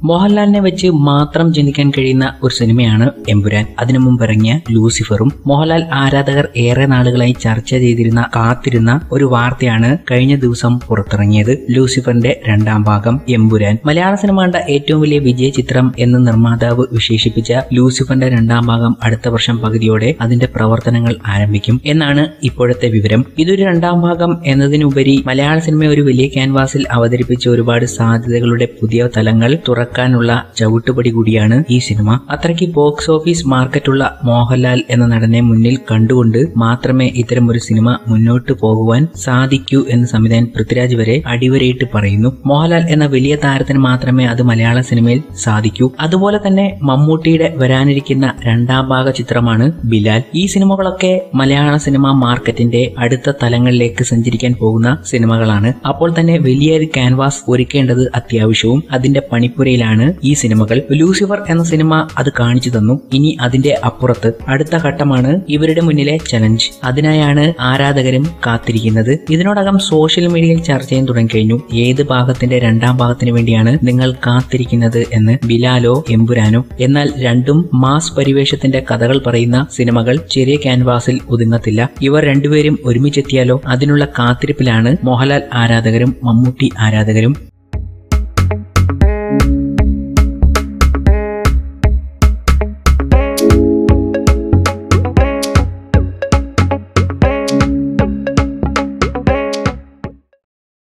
മോഹൻലാലിനെ വെച്ച് മാത്രം ചിന്തിക്കാൻ കഴിയുന്ന ഒരു സിനിമയാണ് എമ്പുരാൻ അതിനു മുമ്പ് ഇറങ്ങിയ ലൂസിഫറും മോഹൻലാൽ ആരാധകർ ഏറെ നാളുകളായി ചർച്ച ചെയ്തിരുന്ന കാത്തിരുന്ന ഒരു വാർത്തയാണ് കഴിഞ്ഞ ദിവസം പുറത്തിറങ്ങിയത് ലൂസിഫറിന്റെ രണ്ടാം ഭാഗം എമ്പുരാൻ മലയാള സിനിമ കണ്ട ഏറ്റവും വലിയ വിജയ ചിത്രം എന്ന് നിർമ്മാതാവ് വിശേഷിപ്പിച്ച ലൂസിഫറിന്റെ രണ്ടാം ഭാഗം അടുത്ത വർഷം പകുതിയോടെ അതിന്റെ പ്രവർത്തനങ്ങൾ ആരംഭിക്കും എന്നാണ് ഇപ്പോഴത്തെ വിവരം ഇതൊരു രണ്ടാം ഭാഗം എന്നതിനുപരി മലയാള സിനിമയെ ഒരു വലിയ ക്യാൻവാസിൽ അവതരിപ്പിച്ച ഒരുപാട് സാധ്യതകളുടെ പുതിയ തലങ്ങൾ തുറക്കാനുള്ള ചവിട്ടുപടി കൂടിയാണ് ഈ സിനിമ അത്രയ്ക്ക് ബോക്സ് ഓഫീസ് മാർക്കറ്റുള്ള മോഹൻലാൽ എന്ന നടനെ മുന്നിൽ കണ്ടുകൊണ്ട് മാത്രമേ ഇത്തരം ഒരു സിനിമ മുന്നോട്ട് പോകുവാൻ സാധിക്കൂ എന്ന് സംവിധായകൻ പൃഥ്വിരാജ് വരെ അടിവരയിട്ട് പറയുന്നു മോഹൻലാൽ എന്ന വലിയ താരത്തിന് മാത്രമേ അത് മലയാള സിനിമയിൽ സാധിക്കൂ അതുപോലെ തന്നെ മമ്മൂട്ടിയുടെ വരാനിരിക്കുന്ന രണ്ടാം ഭാഗ ചിത്രമാണ് ബിലാൽ ഈ സിനിമകളൊക്കെ മലയാള സിനിമ മാർക്കറ്റിന്റെ അടുത്ത തലങ്ങളിലേക്ക് സഞ്ചരിക്കാൻ പോകുന്ന സിനിമകളാണ് അപ്പോൾ തന്നെ വലിയൊരു ക്യാൻവാസ് ഒരുക്കേണ്ടത് അത്യാവശ്യവും അതിന്റെ പണിപ്പുരയിലാണ് ഈ സിനിമകൾ ലൂസിഫർ എന്ന സിനിമ അത് കാണിച്ചു തന്നു ഇനി അതിന്റെ അപ്പുറത്ത് അടുത്ത ഘട്ടമാണ് ഇവരുടെ മുന്നിലെ ചലഞ്ച് അതിനായാണ് ആരാധകരും കാത്തിരിക്കുന്നത് ഇതിനോടകം സോഷ്യൽ മീഡിയയിൽ ചർച്ച ചെയ്യാൻ തുടങ്ങിക്കഴിഞ്ഞു ഏത് ഭാഗത്തിന്റെ രണ്ടാം ഭാഗത്തിന് വേണ്ടിയാണ് നിങ്ങൾ കാത്തിരിക്കുന്നത് എന്ന് ബിലാലോ എമ്പുരാനോ എന്നാൽ രണ്ടും മാസ് പരിവേഷത്തിന്റെ കഥകൾ പറയുന്ന സിനിമകൾ ചെറിയ ക്യാൻവാസിൽ ഒതുങ്ങത്തില്ല ഇവർ രണ്ടുപേരും ഒരുമിച്ചെത്തിയാലോ അതിനുള്ള കാത്തിരിപ്പിലാണ് മോഹൻലാൽ ആരാധകരും മമ്മൂട്ടി ആരാധകരും